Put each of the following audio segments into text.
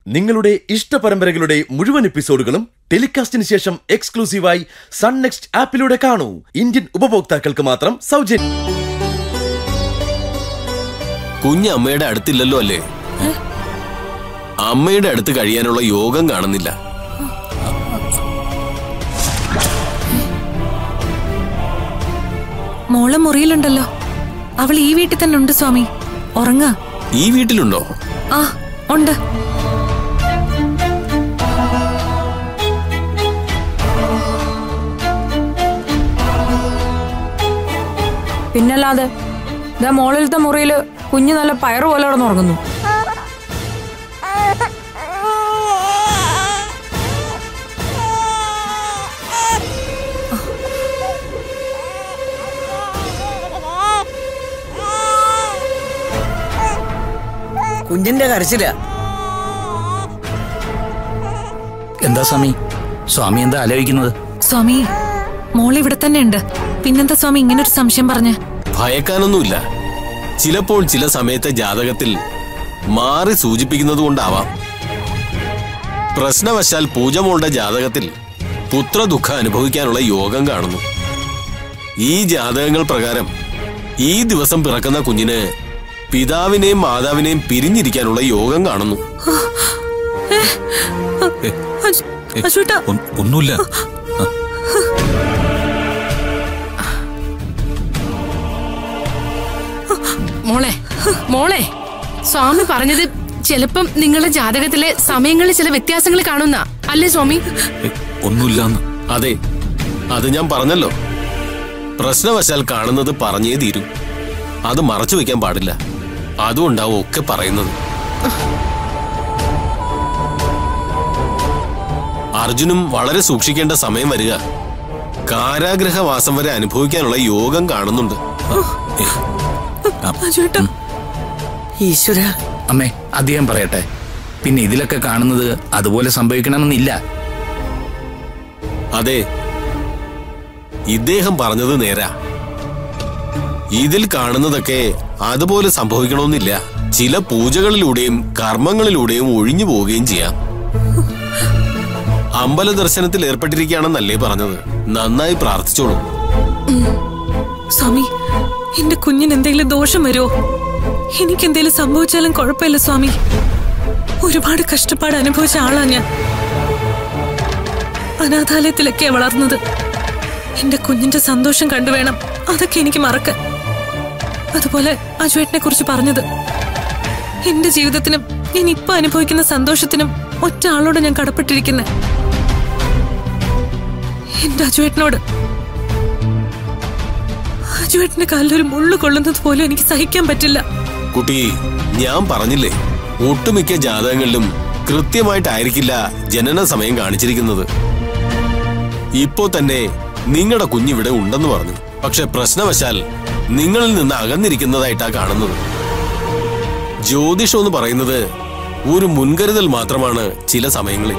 നിങ്ങളുടെ ഇഷ്ട പരമ്പരകളുടെ മുഴുവൻ എപ്പിസോഡുകളും ടെലികാസ്റ്റിന് ശേഷം എക്സ്ക്ലൂസീവായി സൺ നെക്സ്റ്റ് ആപ്പിലൂടെ കാണൂ ഇന്ത്യൻ ഉപഭോക്താക്കൾക്ക് മാത്രം സൗജന്യം കുഞ്ഞ് അമ്മയുടെ അടുത്തില്ലല്ലോ അല്ലേ അമ്മയുടെ അടുത്ത് കഴിയാനുള്ള യോഗം കാണുന്നില്ല മോളെ മുറിയിലുണ്ടല്ലോ അവൾ ഈ വീട്ടിൽ തന്നെ ഉണ്ട് സ്വാമി ഉറങ്ങ ഈ വീട്ടിലുണ്ടോ ആ ഉണ്ട് പിന്നല്ലാതെ ഇതാ മോളിലത്തെ മുറിയില് കുഞ്ഞു നല്ല പയറ് പോലെ കിടന്നുറങ്ങുന്നു കുഞ്ഞിന്റെ കരച്ചില എന്താ സ്വാമി സ്വാമി എന്താ ആലോചിക്കുന്നത് സ്വാമി മോൾ ഇവിടെ തന്നെ ഉണ്ട് പിന്നെന്താ സ്വാമി ഇങ്ങനെ ഒരു സംശയം പറഞ്ഞ ഭയക്കാനൊന്നുമില്ല ചിലപ്പോൾ ചില സമയത്തെ ജാതകത്തിൽ മാറി സൂചിപ്പിക്കുന്നത് കൊണ്ടാവാം പ്രശ്നവശാൽ പൂജമോളുടെ ജാതകത്തിൽ പുത്രദുഃഖ അനുഭവിക്കാനുള്ള യോഗം കാണുന്നു ഈ ജാതകങ്ങൾ പ്രകാരം ഈ ദിവസം പിറക്കുന്ന കുഞ്ഞിന് പിതാവിനെയും മാതാവിനെയും പിരിഞ്ഞിരിക്കാനുള്ള യോഗം കാണുന്നു അശോട്ടാ ഒ- ഒന്നുമില്ല മോളെ മോളെ സ്വാമി പറഞ്ഞത് ചിലപ്പം നിങ്ങളുടെ ജാതകത്തിലെ സമയങ്ങളിൽ ചില വ്യത്യാസങ്ങൾ കാണുന്ന അല്ലേ സ്വാമി ഏ, ഒന്നുമില്ലാന്ന് അതെ അത് ഞാൻ പറഞ്ഞല്ലോ പ്രശ്നവശാൽ കാണുന്നത് പറഞ്ഞേ തീരൂ അത് മറച്ചു വെക്കാൻ പാടില്ല അതുകൊണ്ടാവും ഒക്കെ പറയുന്നത് അർജുനും വളരെ സൂക്ഷിക്കേണ്ട സമയം വരിക കാരാഗ്രഹവാസം വരെ അനുഭവിക്കാനുള്ള യോഗം കാണുന്നുണ്ട് അശോട്ടാ ഈശ്വര അമ്മേ അദ്ദേഹം പറയട്ടെ പിന്നെ ഇതിലൊക്കെ കാണുന്നത് അതുപോലെ സംഭവിക്കണമെന്നില്ല അതെ ഇദ്ദേഹം പറഞ്ഞത് നേരാ ഇതിൽ കാണുന്നതൊക്കെ അതുപോലെ സംഭവിക്കണമെന്നില്ല ചില പൂജകളിലൂടെയും കർമ്മങ്ങളിലൂടെയും ഒഴിഞ്ഞു പോവുകയും ചെയ്യാം അമ്പല ദർശനത്തിൽ ഏർപ്പെട്ടിരിക്കുകയാണെന്നല്ലേ പറഞ്ഞത് നന്നായി പ്രാർത്ഥിച്ചോളൂ സ്വാമി എന്റെ കുഞ്ഞിന് എന്തെങ്കിലും ദോഷം വരുമോ എനിക്ക് എന്തെങ്കിലും സംഭവിച്ചാലും കുഴപ്പമില്ല സ്വാമി ഒരുപാട് കഷ്ടപ്പാട് അനുഭവിച്ച ആളാ ഞാൻ അനാഥാലയത്തിലൊക്കെയാ വളർന്നത് എന്റെ കുഞ്ഞിന്റെ സന്തോഷം കണ്ടുവേണം അതൊക്കെ എനിക്ക് മറക്കാൻ അതുപോലെ അജുവേട്ടനെ കുറിച്ച് പറഞ്ഞത് എന്റെ ജീവിതത്തിനും ഞാൻ ഇപ്പൊ അനുഭവിക്കുന്ന സന്തോഷത്തിനും ഒറ്റ ആളോട് ഞാൻ കടപ്പെട്ടിരിക്കുന്നെ എന്റെ അജുവേട്ടനോട് അജുവേട്ടന്റെ കാലിലൊരു മുള്ളു കൊള്ളുന്നത് പോലും എനിക്ക് സഹിക്കാൻ പറ്റില്ല കുട്ടി ഞാൻ പറഞ്ഞില്ലേ ഒട്ടുമിക്ക ജാതകങ്ങളിലും കൃത്യമായിട്ടായിരിക്കില്ല ജനന സമയം കാണിച്ചിരിക്കുന്നത് ഇപ്പോ തന്നെ നിങ്ങളുടെ കുഞ്ഞിവിടെ ഉണ്ടെന്ന് പറഞ്ഞു പക്ഷെ പ്രശ്നവശാൽ നിങ്ങളിൽ നിന്ന് അകന്നിരിക്കുന്നതായിട്ടാ കാണുന്നത് ജ്യോതിഷം എന്ന് പറയുന്നത് ഒരു മുൻകരുതൽ മാത്രമാണ് ചില സമയങ്ങളിൽ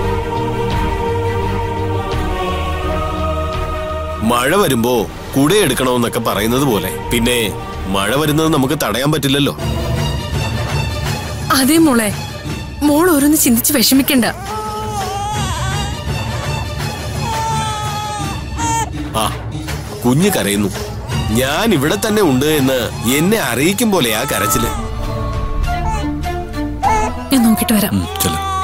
മഴ വരുമ്പോ കുടയെടുക്കണമെന്നൊക്കെ പറയുന്നത് പോലെ പിന്നെ മഴ വരുന്നത് നമുക്ക് തടയാൻ പറ്റില്ലല്ലോ അതേ മോളെ മോൾ ഓരോന്ന് ചിന്തിച്ച് വിഷമിക്കണ്ട ആ കുഞ്ഞ് കരയുന്നു ഞാൻ ഇവിടെ തന്നെ ഉണ്ട് എന്ന് എന്നെ അറിയിക്കും പോലെയാ കരച്ചില് ഞാൻ നോക്കിട്ട് വരാം ഉം, ചെല്ല്